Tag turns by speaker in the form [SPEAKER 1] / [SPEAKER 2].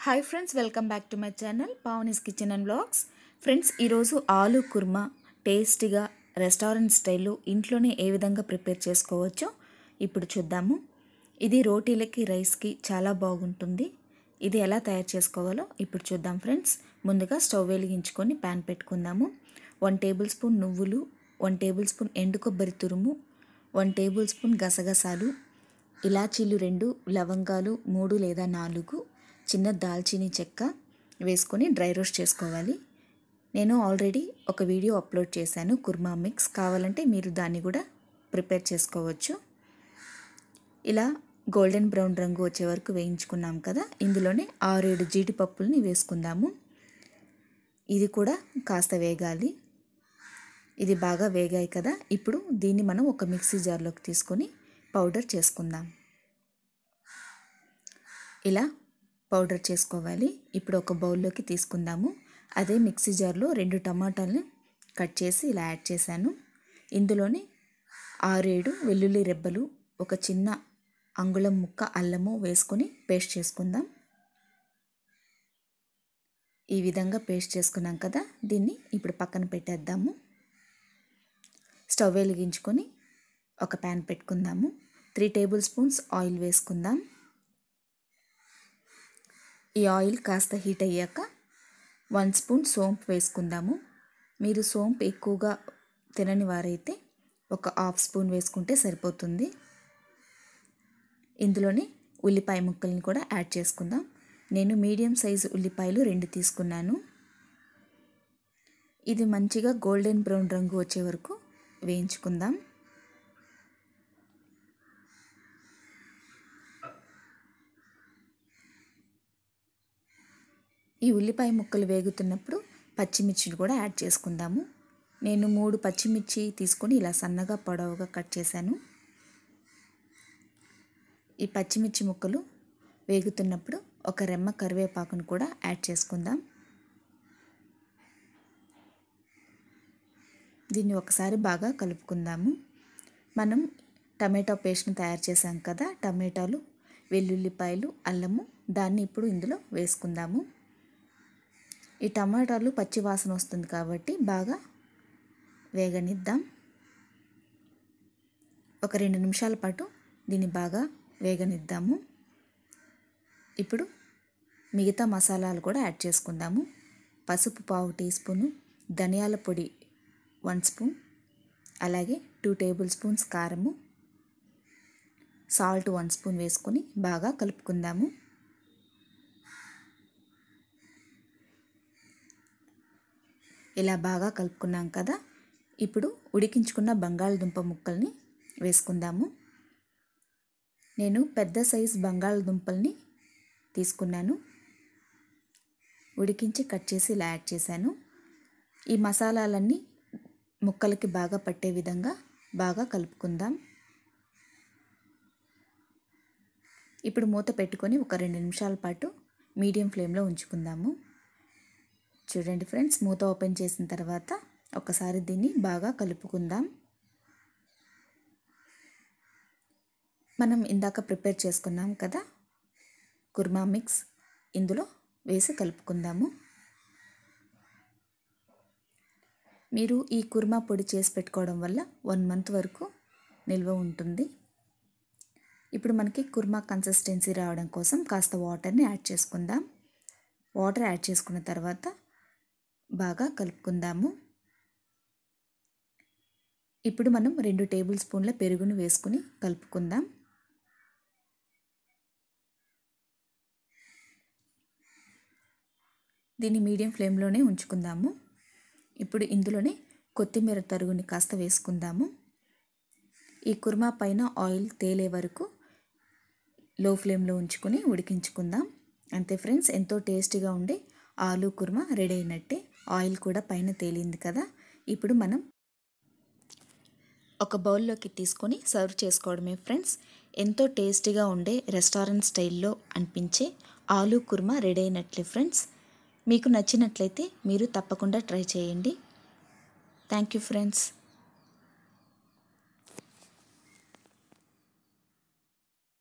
[SPEAKER 1] hi friends welcome back to my channel Pavani's kitchen and blogs friends ఈరోజు ఆలు కుర్మా టేస్టీగా restaurant స్టైల్లో ఇంట్లోనే ఏ విధంగా ప్రిపేర్ చేసుకోవచ్చో ఇప్పుడు చూద్దాము ఇది రోటీలకి రైస్కి చాలా బాగుంటుంది ఇది ఎలా తయారు చేసుకోవాలో ఇప్పుడు చూద్దాం ఫ్రెండ్స్ ముందుగా స్టవ్ వెలిగించుకొని ప్యాన్ పెట్టుకుందాము వన్ టేబుల్ స్పూన్ నువ్వులు వన్ టేబుల్ స్పూన్ ఎండు కొబ్బరి తురుము వన్ టేబుల్ స్పూన్ గసగసాలు ఇలాచీలు రెండు లవంగాలు మూడు లేదా నాలుగు చిన్న దాల్చిని చెక్క వేసుకొని డ్రై రోస్ట్ చేసుకోవాలి నేను ఆల్రెడీ ఒక వీడియో అప్లోడ్ చేశాను కుర్మా మిక్స్ కావాలంటే మీరు దాన్ని కూడా ప్రిపేర్ చేసుకోవచ్చు ఇలా గోల్డెన్ బ్రౌన్ రంగు వచ్చే వరకు వేయించుకున్నాం కదా ఇందులోనే ఆరేడు జీడిపప్పుల్ని వేసుకుందాము ఇది కూడా కాస్త వేగాలి ఇది బాగా వేగాయి కదా ఇప్పుడు దీన్ని మనం ఒక మిక్సీ జార్లోకి తీసుకొని పౌడర్ చేసుకుందాం ఇలా పౌడర్ చేసుకోవాలి ఇప్పుడు ఒక బౌల్లోకి తీసుకుందాము అదే మిక్సీ జార్లో రెండు టమాటాలను కట్ చేసి ఇలా యాడ్ చేశాను ఇందులోనే ఆరేడు వెల్లుల్లి రెబ్బలు ఒక చిన్న అంగుళం ముక్క అల్లము వేసుకొని పేస్ట్ చేసుకుందాం ఈ విధంగా పేస్ట్ చేసుకున్నాం కదా దీన్ని ఇప్పుడు పక్కన పెట్టేద్దాము స్టవ్ వెలిగించుకొని ఒక ప్యాన్ పెట్టుకుందాము త్రీ టేబుల్ స్పూన్స్ ఆయిల్ వేసుకుందాం ఈ ఆయిల్ కాస్త హీట్ అయ్యాక వన్ స్పూన్ సోంపు వేసుకుందాము మీరు సోంపు ఎక్కువగా తినని వారైతే ఒక హాఫ్ స్పూన్ వేసుకుంటే సరిపోతుంది ఇందులోనే ఉల్లిపాయ ముక్కల్ని కూడా యాడ్ చేసుకుందాం నేను మీడియం సైజు ఉల్లిపాయలు రెండు తీసుకున్నాను ఇది మంచిగా గోల్డెన్ బ్రౌన్ రంగు వచ్చే వరకు వేయించుకుందాం ఈ ఉల్లిపాయ ముక్కలు వేగుతున్నప్పుడు పచ్చిమిర్చిని కూడా యాడ్ చేసుకుందాము నేను మూడు పచ్చిమిర్చి తీసుకొని ఇలా సన్నగా పొడవుగా కట్ చేశాను ఈ పచ్చిమిర్చి ముక్కలు వేగుతున్నప్పుడు ఒక రెమ్మ కరివేపాకును కూడా యాడ్ చేసుకుందాం దీన్ని ఒకసారి బాగా కలుపుకుందాము మనం టమాటో పేస్ట్ని తయారు చేసాం కదా టమాటాలు వెల్లుల్లిపాయలు అల్లము దాన్ని ఇప్పుడు ఇందులో వేసుకుందాము ఈ టమాటాలు పచ్చి వాసన వస్తుంది కాబట్టి బాగా వేగనిద్దాం ఒక రెండు నిమిషాల పాటు దీన్ని బాగా వేగనిద్దాము ఇప్పుడు మిగతా మసాలాలు కూడా యాడ్ చేసుకుందాము పసుపు పావు టీ స్పూను ధనియాల పొడి వన్ స్పూన్ అలాగే టూ టేబుల్ స్పూన్స్ కారము సాల్ట్ వన్ స్పూన్ వేసుకొని బాగా కలుపుకుందాము ఇలా బాగా కలుపుకున్నాం కదా ఇప్పుడు ఉడికించుకున్న బంగాళదుంప ముక్కల్ని వేసుకుందాము నేను పెద్ద సైజ్ బంగాళదుంపల్ని తీసుకున్నాను ఉడికించి కట్ చేసి ఇలా యాడ్ చేశాను ఈ మసాలాలన్నీ ముక్కలకి బాగా పట్టే విధంగా బాగా కలుపుకుందాం ఇప్పుడు మూత పెట్టుకొని ఒక రెండు నిమిషాల పాటు మీడియం ఫ్లేమ్లో ఉంచుకుందాము చూడండి ఫ్రెండ్స్ మూత ఓపెన్ చేసిన తర్వాత ఒకసారి దీన్ని బాగా కలుపుకుందాం మనం ఇందాక ప్రిపేర్ చేసుకున్నాం కదా కుర్మా మిక్స్ ఇందులో వేసి కలుపుకుందాము మీరు ఈ కుర్మా పొడి చేసి పెట్టుకోవడం వల్ల వన్ మంత్ వరకు నిల్వ ఉంటుంది ఇప్పుడు మనకి కుర్మా కన్సిస్టెన్సీ రావడం కోసం కాస్త వాటర్ని యాడ్ చేసుకుందాం వాటర్ యాడ్ చేసుకున్న తర్వాత బాగా కలుపుకుందాము ఇప్పుడు మనం రెండు టేబుల్ స్పూన్ల పెరుగును వేసుకుని కలుపుకుందాం దీన్ని మీడియం ఫ్లేమ్లోనే ఉంచుకుందాము ఇప్పుడు ఇందులోనే కొత్తిమీర తరుగుని కాస్త వేసుకుందాము ఈ కుర్మా పైన ఆయిల్ తేలే వరకు లో ఫ్లేమ్లో ఉంచుకొని ఉడికించుకుందాం అంతే ఫ్రెండ్స్ ఎంతో టేస్టీగా ఉండే ఆలు కుర్మా రెడీ అయినట్టే ఆయిల్ కూడా పైన తేలింది కదా ఇప్పుడు మనం ఒక బౌల్లోకి తీసుకొని సర్వ్ చేసుకోవడమే ఫ్రెండ్స్ ఎంతో టేస్టీగా ఉండే రెస్టారెంట్ స్టైల్లో అనిపించే ఆలు కుర్మా రెడీ అయినట్లే ఫ్రెండ్స్ మీకు నచ్చినట్లయితే మీరు తప్పకుండా ట్రై చేయండి థ్యాంక్ యూ ఫ్రెండ్స్